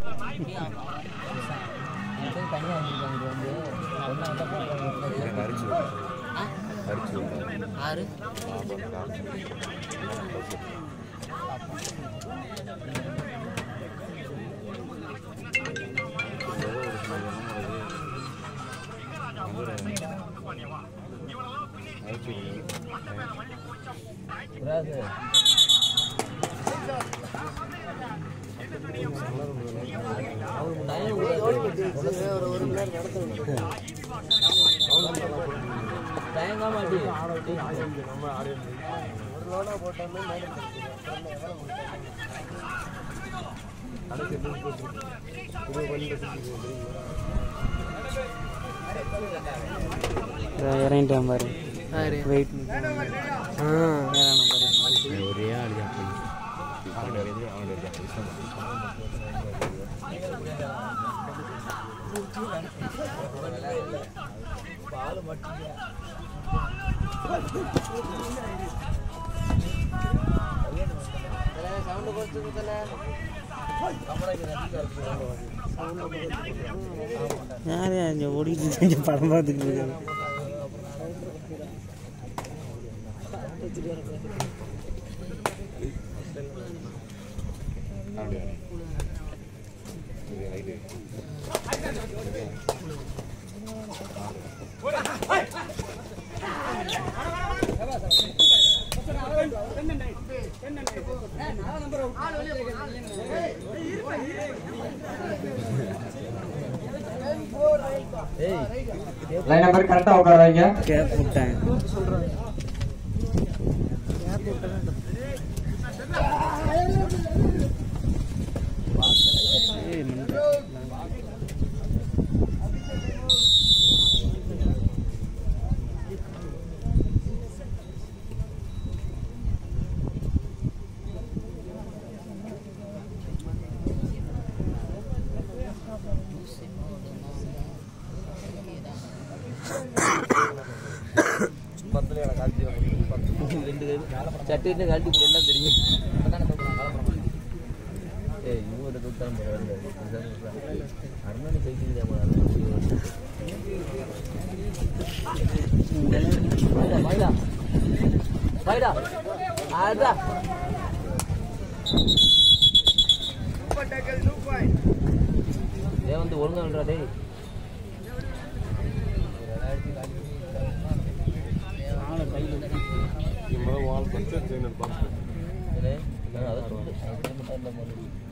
தனியாக வந்துருக்காங்க வந்து ஒன்றா வந்தால் அரிச்சு அரிச்சு ஆறு வராது தயங்க மாட்டி இறங்கிட்டேன் பாரு வெயிட் ஆ இறங்கணும் பாரு ஒரே ஆள் தான் போய் அவனோட இது அவனோட யார் இங்கே ஓடிட்டு செஞ்சு படம் பார்த்துக்கிட்டு இருக்காரு அவனுடைய இது ரைட்டு லைன் நம்பர் கரெக்டா உட்கார வைங்க கேப் விட்டேன் ஏய், மண்டை. சட்டிட்டு கழட்டி இப்படி எல்லாம் தெரியும் ஏய் இவங்க தூக்கம் அருணாணி சைக்கிள் தான் வாய்டா வாய்டா அதா ஏன் வந்து ஒழுங்கா விடுறா டேய் ஏலே, நான் அதை சொல்லு. அது மட்டும் இல்ல போல.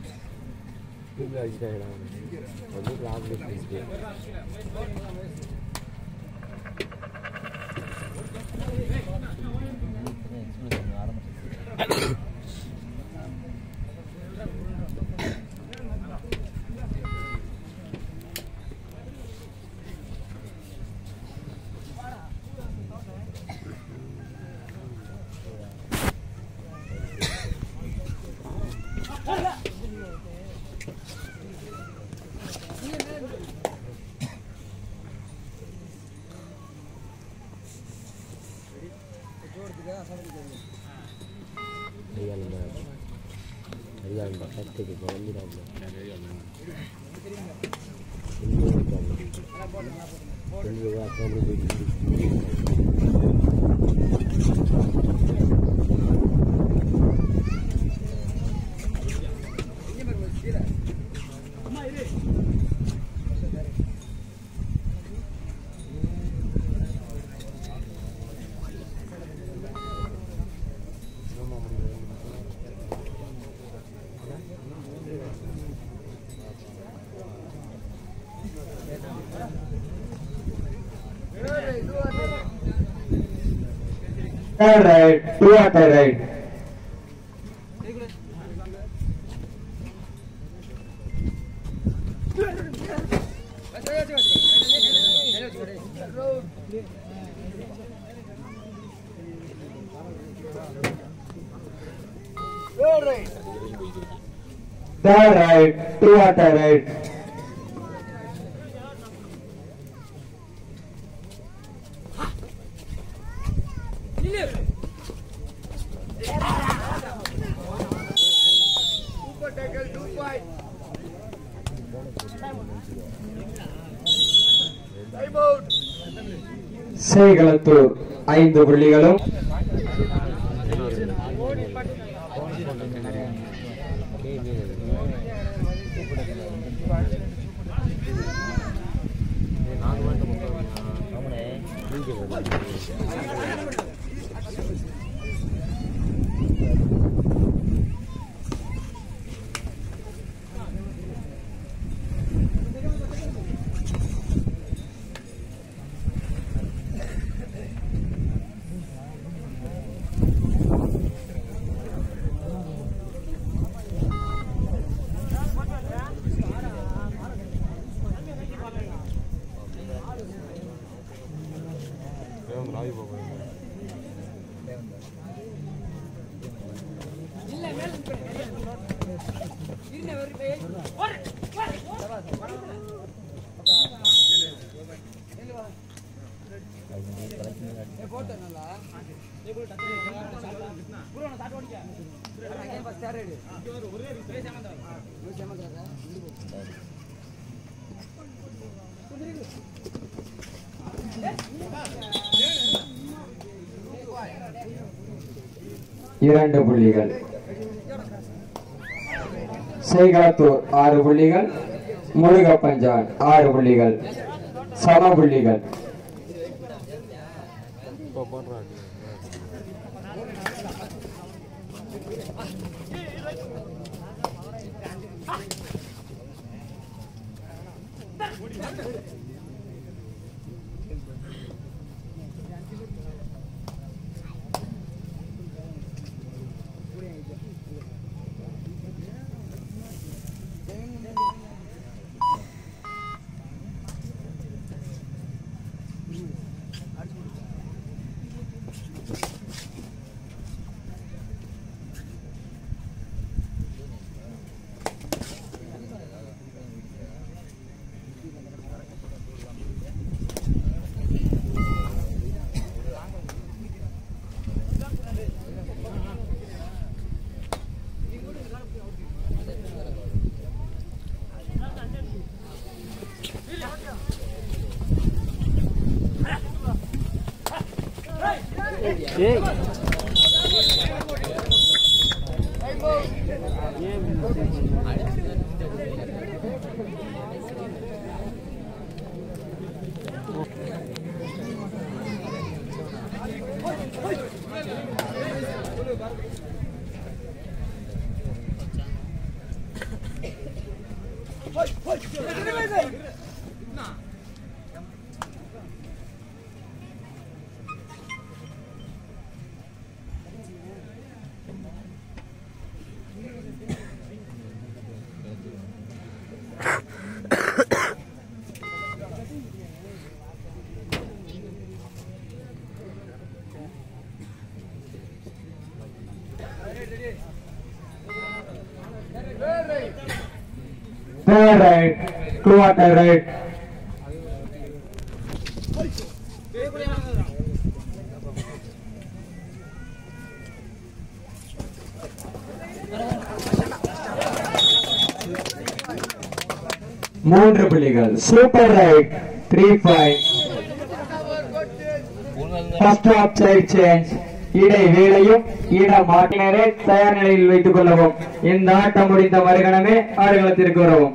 வந்து கிளாஸ்ல பேசிட்டு எக்ஸ்பிரஸ் பண்ண ஆரம்பிச்சு கையாளுங்க கையாளுங்க கற்றுக்கு குழந்தைடாங்க ரெண்டு ரூபா அக்கௌண்ட் போயிட்டு Third right, two at the right. Third right, two at the right. சேகலத்தூர் ஐந்து புள்ளிகளும் ஆமாண்ணே இரண்டு புள்ளிகள் சேகலத்தூர் ஆறு புள்ளிகள் முருகப்பஞ்சான் ஆறு புள்ளிகள் சம புள்ளிகள் Third right, quarter right. மூன்று புள்ளிகள் super right three five first half side change இடை வேலையும் இட மாட்டினரை தயார் நிலையில் வைத்துக் கொள்ளவும் இந்த ஆட்டம் முடிந்த மறுகணமே ஆடுகளத்திற்கு வரவும்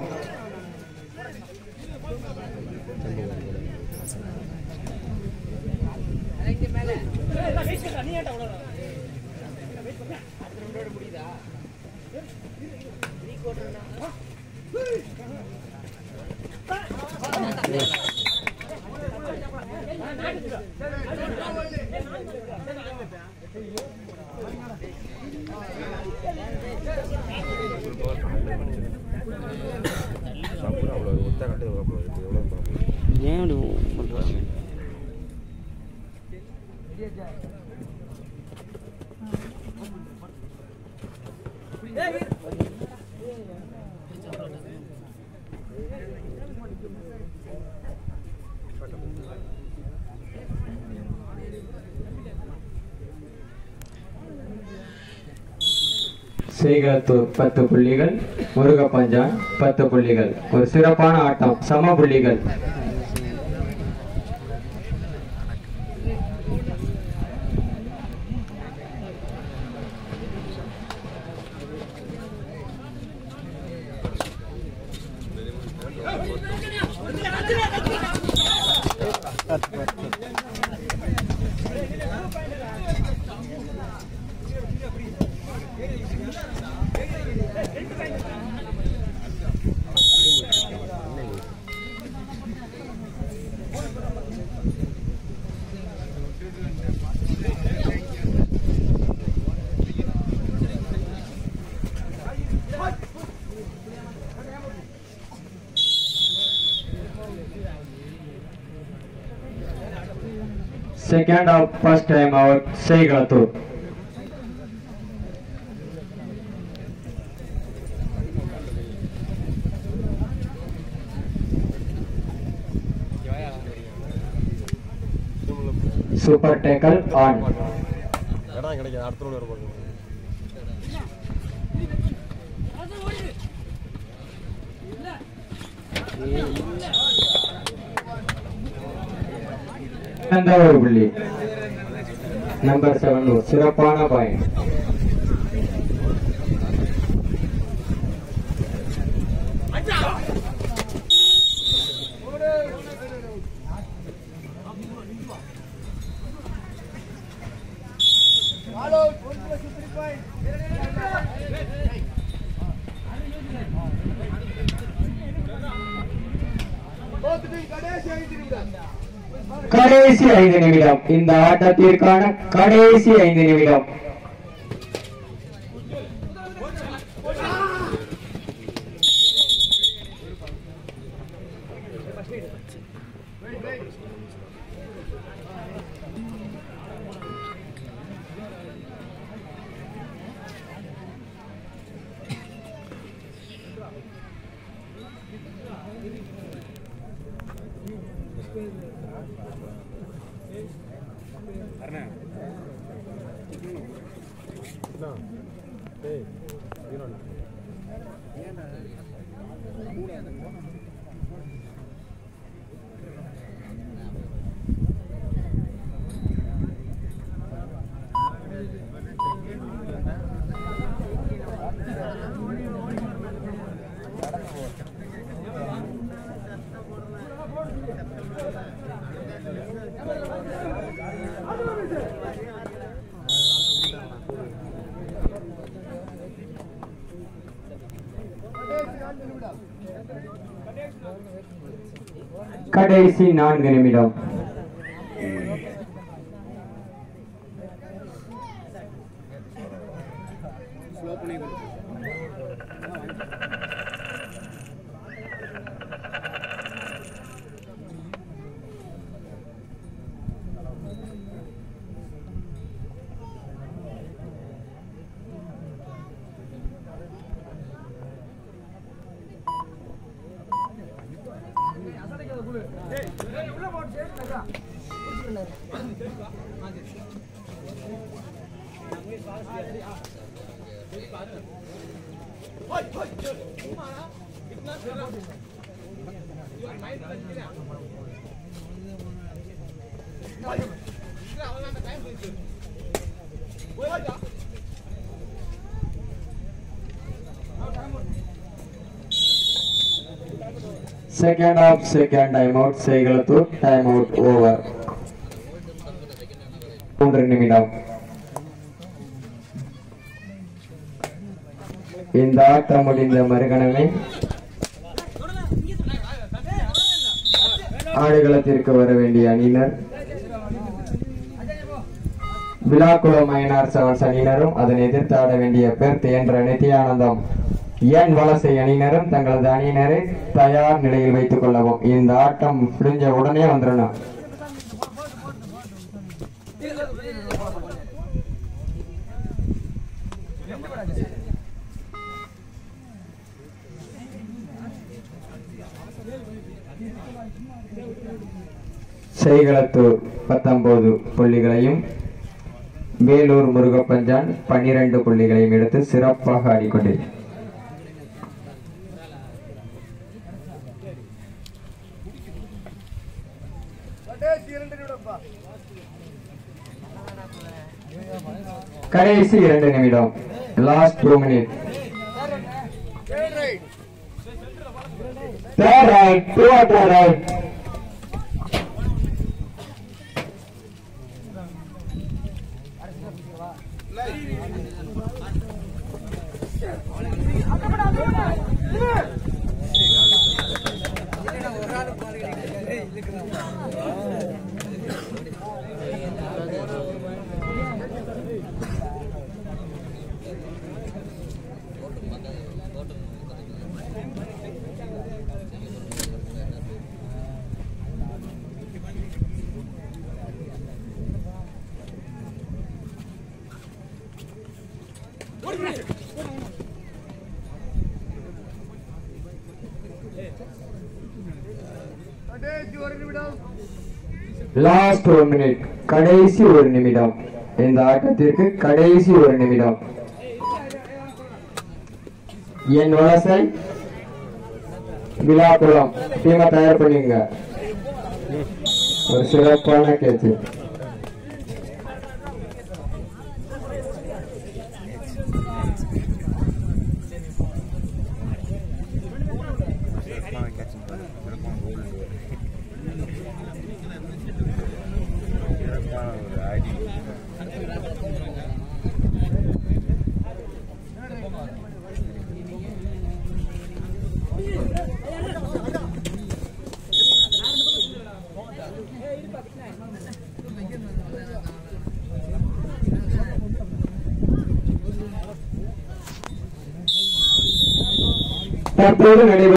ஏன் இப்படி பண்ணுறாங்க செய்களத்தூர் பத்து புள்ளிகள் முருகப்பஞ்சான் பத்து புள்ளிகள் ஒரு சிறப்பான ஆட்டம் சம புள்ளிகள் செகண்ட் ஆஃப் ஃபர்ஸ்ட் டைம் அவர் செய்களத்தூர் சூப்பர் டேக்கல் ஆன் இடம் கிடைக்காது அடுத்த ரோடு வர பார்க்கணும் அந்த ஒரு புள்ளி நம்பர் செவன் சிறப்பான பாயிண்ட் கடைசி ஐந்து நிமிடம் இந்த ஆட்டத்திற்கான கடைசி ஐந்து நிமிடம் கடைசி நான்கு நிமிடம் second half second time out Seikalathur time out over மூன்று நிமிடம் இந்த ஆட்டம் முடிந்த மறுகணமே ஆடுகளத்திற்கு வர வேண்டிய அணியினர் விழாக்குளம் மயனார் செவன்ஸ் அணியினரும் அதனை எதிர்த்து ஆட வேண்டிய பெர்த் என்ற நித்யானந்தம் என் வலசை அணியினரும் தங்களது அணியினரை தயார் நிலையில் வைத்துக் கொள்ளவும் இந்த ஆட்டம் முடிஞ்ச உடனே வந்துடணும் செய்களத்தூர் பத்தொன்பது புள்ளிகளையும் வேலூர் முருகப்பஞ்சான் பனிரெண்டு புள்ளிகளையும் எடுத்து சிறப்பாக ஆடிக்கொண்டிருக்கிறார் கடைசி இரண்டு நிமிடம் last two minute Third right, two out right. Last ஒரு மினிட் கடைசி ஒரு நிமிடம் இந்த ஆட்டத்திற்கு கடைசி ஒரு நிமிடம் என் வலசை விழாக்குளம் டீமை தயார் பண்ணிங்க ஒரு சிறப்பான கேட்ச் தற்போது நடைபெறும்